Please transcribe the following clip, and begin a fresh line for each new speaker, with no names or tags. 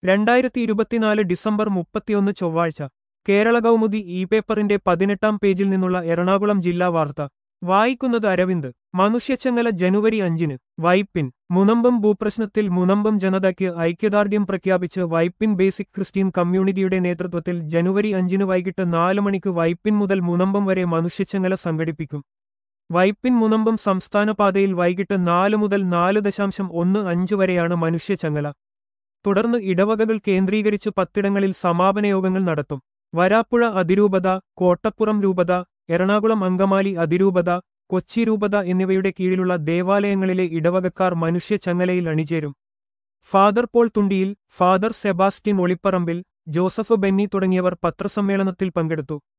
രണ്ടായിരത്തി ഇരുപത്തിനാല് ഡിസംബർ മുപ്പത്തിയൊന്ന് ചൊവ്വാഴ്ച കേരള കൗമുദി ഇ പേപ്പറിന്റെ പതിനെട്ടാം പേജിൽ നിന്നുള്ള എറണാകുളം ജില്ലാ വാർത്ത വായിക്കുന്നത് അരവിന്ദ് മനുഷ്യച്ചങ്ങല ജനുവരി അഞ്ചിന് വൈപ്പിൻ മുനമ്പം ഭൂപ്രശ്നത്തിൽ മുനമ്പം ജനതയ്ക്ക് ഐക്യദാർഢ്യം പ്രഖ്യാപിച്ച് വൈപ്പിൻ ബേസിക് ക്രിസ്ത്യൻ കമ്മ്യൂണിറ്റിയുടെ നേതൃത്വത്തിൽ ജനുവരി അഞ്ചിന് വൈകിട്ട് നാല് മണിക്ക് വൈപ്പിൻ മുതൽ മുനമ്പം വരെ മനുഷ്യച്ചങ്ങല സംഘടിപ്പിക്കും വൈപ്പിൻ മുനമ്പം സംസ്ഥാന പാതയിൽ വൈകിട്ട് നാല് മുതൽ നാല് ദശാംശം ഒന്ന് അഞ്ച് വരെയാണ് മനുഷ്യച്ചങ്ങല തുടർന്ന് ഇടവകകൾ കേന്ദ്രീകരിച്ച് പത്തിടങ്ങളിൽ സമാപന യോഗങ്ങൾ നടത്തും വരാപ്പുഴ അതിരൂപത കോട്ടപ്പുറം രൂപത എറണാകുളം അങ്കമാലി അതിരൂപത കൊച്ചി രൂപത എന്നിവയുടെ കീഴിലുള്ള ദേവാലയങ്ങളിലെ ഇടവകക്കാർ മനുഷ്യച്ചങ്ങലയിൽ അണിചേരും father Paul Thundiyil father Sebastian Olipparambil Joseph Benny തുടങ്ങിയവർ പത്രസമ്മേളനത്തിൽ പങ്കെടുത്തു